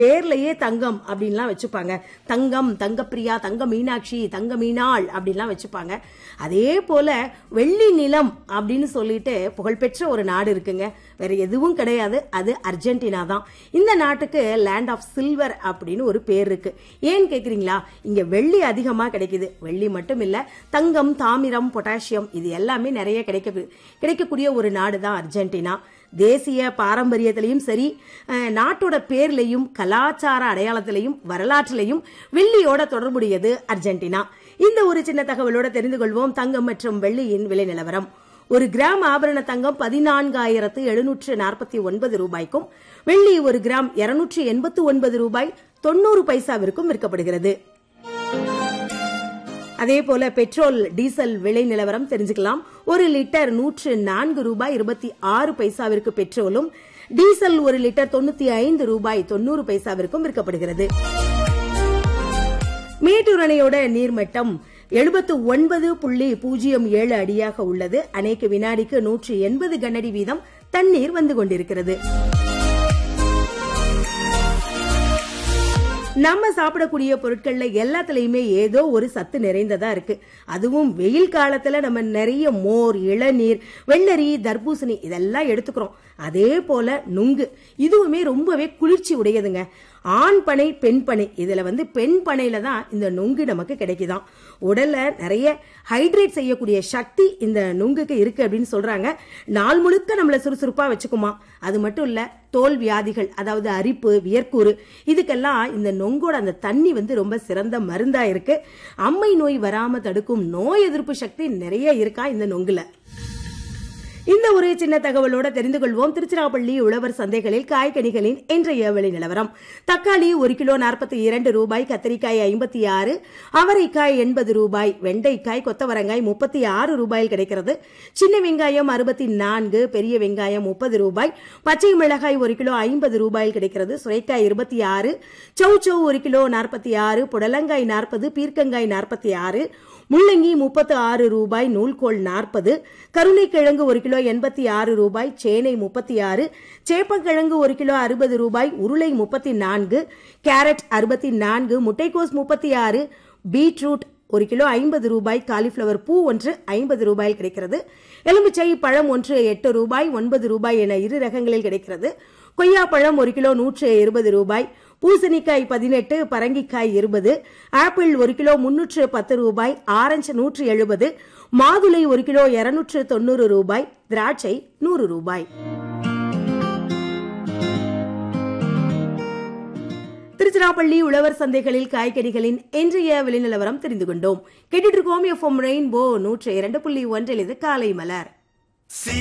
பேர்லயே தங்கம் அப்படின்லாம் வச்சுப்பாங்க தங்கம் தங்கப்பிரியா தங்க மீனாட்சி தங்க மீனாள் அப்படின்லாம் வச்சுப்பாங்க அதே போல வெள்ளி நிலம் அப்படின்னு சொல்லிட்டு புகழ்பெற்ற ஒரு நாடு இருக்குங்க வேற எதுவும் கிடையாது அது அர்ஜென்டினா தான் இந்த நாட்டுக்கு லேண்ட் ஆஃப் சில்வர் அப்படின்னு ஒரு பேர் இருக்கு ஏன் கேக்குறீங்களா இங்க வெள்ளி அதிகமா கிடைக்குது வெள்ளி மட்டும் இல்ல தங்கம் தாமிரம் பொட்டாசியம் இது எல்லாமே நிறைய கிடைக்க கிடைக்கக்கூடிய ஒரு நாடு தான் அர்ஜென்டினா தேசிய பாரம்பரியத்திலையும் சரி அஹ், நாட்டோட பேர்லையும் கலாச்சார அடையாளத்திலையும் வரலாற்றிலையும் வெள்ளியோட தொடர்புடையது அர்ஜென்டினா இந்த ஒரு சின்ன தகவலோட தெரிந்து கொள்வோம் தங்கம் மற்றும் வெள்ளியின் விலை நிலவரம் ஒரு கிராம் ஆபரண தங்கம் பதினான்காயிரத்து எழுநூற்று நாற்பத்தி ஒன்பது ரூபாய்க்கும் வெள்ளி ஒரு கிராம் இருநூற்று எண்பத்து ஒன்பது ரூபாய் தொண்ணூறு பைசாவிற்கும் விற்கப்படுகிறது அதே போல பெட்ரோல் டீசல் விலை நிலவரம் தெரிஞ்சுக்கலாம் ஒரு லிட்டர் நூற்று நான்கு ரூபாய் இருபத்தி ஆறு பைசாவிற்கு பெட்ரோலும் டீசல் ஒரு லிட்டர் தொண்ணூத்தி ஐந்து ரூபாய் தொண்ணூறு பைசாவிற்கும் விற்கப்படுகிறது மேட்டூர் அணையோட நீர்மட்டம் எழுபத்து ஒன்பது புள்ளி பூஜ்ஜியம் ஏழு அடியாக உள்ளது அணைக்கு வினாடிக்கு நூற்று எண்பது கனஅடி வீதம் தண்ணீர் வந்து கொண்டிருக்கிறது நம்ம சாப்பிடக்கூடிய பொருட்கள்ல எல்லாத்துலயுமே ஏதோ ஒரு சத்து நிறைந்ததா இருக்கு அதுவும் வெயில் காலத்துல நம்ம நிறைய மோர் இளநீர் வெள்ளரி தர்பூசணி இதெல்லாம் எடுத்துக்கிறோம் அதே போல நுங்கு இதுவுமே ரொம்பவே குளிர்ச்சி உடையதுங்க ஆண் பனை பெண் பனை இதுல வந்து பெண் பனையில தான் இந்த நுங்கு நமக்கு கிடைக்குதாம் உடல்ல நிறைய ஹைட்ரேட் செய்யக்கூடிய சக்தி இந்த நுங்குக்கு இருக்கு அப்படின்னு சொல்றாங்க நாள் முழுக்க நம்மள சுறுசுறுப்பா வச்சுக்குமா அது மட்டும் இல்ல தோல் வியாதிகள் அதாவது அரிப்பு வியர்க்கூறு இதுக்கெல்லாம் இந்த நொங்கோட அந்த தண்ணி வந்து ரொம்ப சிறந்த மருந்தா இருக்கு அம்மை நோய் வராம தடுக்கும் நோய் எதிர்ப்பு சக்தி நிறைய இருக்கா இந்த நொங்குல இந்த ஒரு சின்ன தகவலோட தெரிந்து கொள்வோம் திருச்சிராப்பள்ளி உழவர் சந்தைகளில் காய்கனிகளின் இன்றைய விலை நிலவரம் தக்காளி ஒரு கிலோ நாற்பத்தி இரண்டு ரூபாய் கத்திரிக்காய் ஐம்பத்தி ஆறு அவரைக்காய் எண்பது ரூபாய் வெண்டைக்காய் கொத்தவரங்காய் முப்பத்தி ஆறு ரூபாயில் கிடைக்கிறது சின்ன வெங்காயம் அறுபத்தி நான்கு பெரிய வெங்காயம் முப்பது ரூபாய் பச்சை மிளகாய் ஒரு கிலோ ஐம்பது ரூபாயில் கிடைக்கிறது சுரைக்காய் இருபத்தி ஆறு சௌ சௌ ஒரு கிலோ நாற்பத்தி ஆறு புடலங்காய் நாற்பது பீர்க்கங்காய் நாற்பத்தி ஆறு முள்ளங்கி முப்பத்து ஆறு ரூபாய் நூல்கோல் நாற்பது கருணைக்கிழங்கு ஒரு கிலோ எண்பத்தி ஆறு ரூபாய் சேனை முப்பத்தி ஆறு சேப்பங்கிழங்கு ஒரு கிலோ அறுபது ரூபாய் உருளை முப்பத்தி நான்கு கேரட் அறுபத்தி நான்கு முட்டைக்கோஸ் முப்பத்தி ஆறு பீட்ரூட் ஒரு கிலோ ஐம்பது ரூபாய் காலிஃபிளவர் பூ ஒன்று ஐம்பது ரூபாயில் கிடைக்கிறது எலுமிச்சை பழம் ஒன்று எட்டு ரூபாய் ஒன்பது ரூபாய் என இரு ரகங்களில் கிடைக்கிறது கொய்யாப்பழம் ஒரு கிலோ நூற்று இருபது ரூபாய் பூசணிக்காய் பதினெட்டு பரங்கிக்காய் இருபது ஆப்பிள் ஒரு கிலோ முன்னூற்று பத்து ரூபாய் ஆரஞ்சு நூற்று எழுபது மாதுளை ஒரு கிலோ இருநூற்று தொண்ணூறு ரூபாய் திராட்சை நூறு ரூபாய் திருச்சிராப்பள்ளி உழவர் சந்தைகளில் காய்கறிகளின் இன்றைய விலை நிலவரம் தெரிந்து கொண்டோம் கேட்டுட்டு இருக்கோம் எஃப்எம் ரெயின்போ நூற்று இரண்டு புள்ளி ஒன்றில் இது காலை மலர்